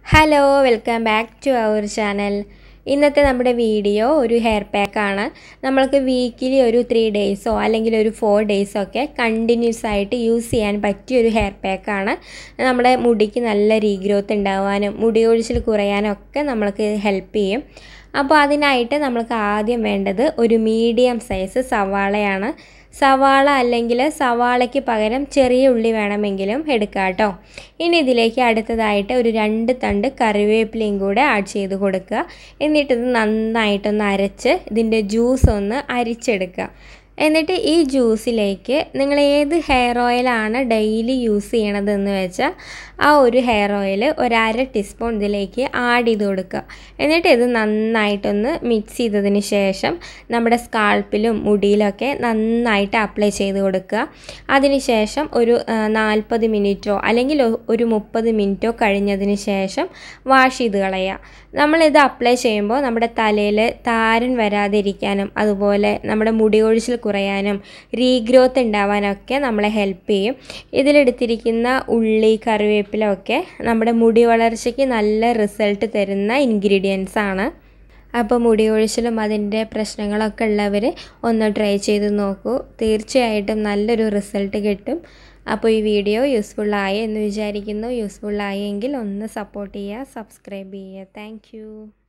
hello welcome back to our channel ഇന്നത്തെ നമ്മുടെ video ഒരു ഹെയർ പാക്കാണ് നമ്മൾക്ക് വീക്കിലി ഒരു ത്രീ ഡേയ്സോ അല്ലെങ്കിൽ ഒരു ഫോർ ഡേയ്സോ ഒക്കെ കണ്ടിന്യൂസ് ആയിട്ട് യൂസ് ചെയ്യാൻ പറ്റിയ ഒരു ഹെയർ പാക്കാണ് നമ്മുടെ മുടിക്ക് നല്ല റീഗ്രോത്ത് ഉണ്ടാവാനും മുടി ഒഴിച്ചിൽ കുറയാനും ഒക്കെ നമ്മൾക്ക് ഹെൽപ്പ് ചെയ്യും അപ്പോൾ അതിനായിട്ട് നമ്മൾക്ക് ആദ്യം വേണ്ടത് ഒരു മീഡിയം സൈസ് സവാളയാണ് സവാള അല്ലെങ്കിൽ സവാളയ്ക്ക് പകരം ചെറിയ ഉള്ളി വേണമെങ്കിലും എടുക്കാം കേട്ടോ ഇനി ഇതിലേക്ക് അടുത്തതായിട്ട് ഒരു രണ്ട് തണ്ട് കറിവേപ്പിലയും കൂടെ ആഡ് ചെയ്ത് കൊടുക്കുക എന്നിട്ടിത് നന്നായിട്ടൊന്ന് അരച്ച് ഇതിൻ്റെ ജ്യൂസ് ഒന്ന് അരിച്ചെടുക്കുക എന്നിട്ട് ഈ ജ്യൂസിലേക്ക് നിങ്ങൾ ഏത് ഹെയർ ഓയിലാണ് ഡെയിലി യൂസ് ചെയ്യണതെന്ന് വെച്ചാൽ ആ ഒരു ഹെയർ ഓയിൽ ഒരു അര ടീസ്പൂൺ ഇതിലേക്ക് ആഡ് ചെയ്ത് കൊടുക്കുക എന്നിട്ട് ഇത് നന്നായിട്ടൊന്ന് മിക്സ് ചെയ്തതിന് ശേഷം നമ്മുടെ സ്കാൾപ്പിലും മുടിയിലൊക്കെ നന്നായിട്ട് അപ്ലൈ ചെയ്ത് കൊടുക്കുക അതിനുശേഷം ഒരു നാൽപ്പത് മിനിറ്റോ അല്ലെങ്കിൽ ഒരു മുപ്പത് മിനിറ്റോ കഴിഞ്ഞതിന് ശേഷം വാഷ് ചെയ്ത് കളയുക നമ്മളിത് അപ്ലൈ ചെയ്യുമ്പോൾ നമ്മുടെ തലയിൽ താരൻ വരാതിരിക്കാനും അതുപോലെ നമ്മുടെ മുടി ഒഴിച്ചിൽ കുറയാനും റീഗ്രോത്ത് ഉണ്ടാവാനൊക്കെ നമ്മളെ ഹെൽപ്പ് ചെയ്യും ഇതിലെടുത്തിരിക്കുന്ന ഉള്ളി കറിവേപ്പില ഒക്കെ നമ്മുടെ മുടി വളർച്ചയ്ക്ക് നല്ല റിസൾട്ട് തരുന്ന ഇൻഗ്രീഡിയൻസ് ആണ് അപ്പോൾ മുടി ഒഴിച്ചിലും അതിൻ്റെ പ്രശ്നങ്ങളൊക്കെ ഉള്ളവർ ഒന്ന് ട്രൈ ചെയ്ത് നോക്കൂ തീർച്ചയായിട്ടും നല്ലൊരു റിസൾട്ട് കിട്ടും അപ്പോൾ ഈ വീഡിയോ യൂസ്ഫുള്ളായി എന്ന് വിചാരിക്കുന്നു യൂസ്ഫുള്ളായെങ്കിൽ ഒന്ന് സപ്പോർട്ട് ചെയ്യുക സബ്സ്ക്രൈബ് ചെയ്യുക താങ്ക്